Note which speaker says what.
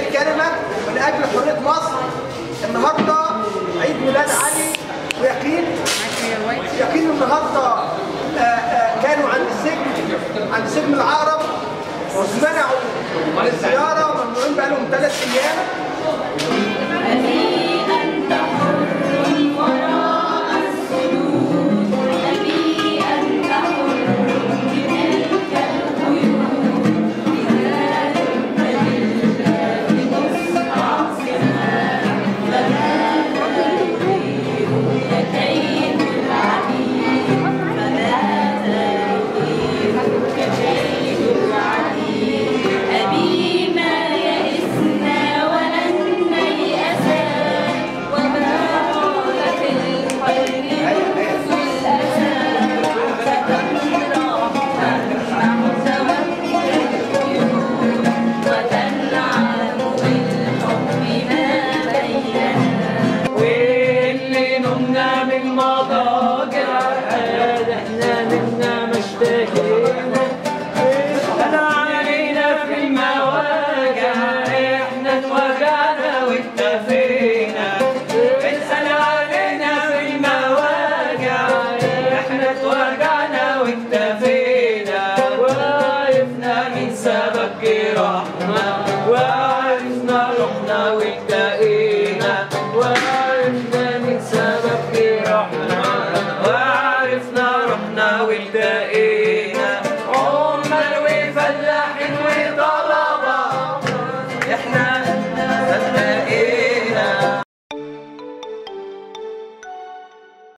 Speaker 1: الكلمة من أجل حرية مصر النهاردة عيد ميلاد علي ويقين يقين النهاردة آه، آه، كانوا عند السجن عند سجن العقرب ومنعوا من الزيارة ممنوعين بقالهم ثلاث أيام
Speaker 2: أبي أنت حر وراء السدود أبي أنت حر بتلك القيود إذا كنت بالله مستعصما فما تريد ككيد العبيد فما تريد ككيد العبيد أبي ما يئسنا ولن نيأسا وما قال في القلب نفس الأسى فتمنع توكل القيود وتنعم بالحب ما بينا
Speaker 3: واللي نمنا من مضاجع احنا نمنا مشتهينا انا علينا في المواجع احنا اتوجعنا واكتفينا اسأل علينا في المواجع احنا اتوجعنا واكتفينا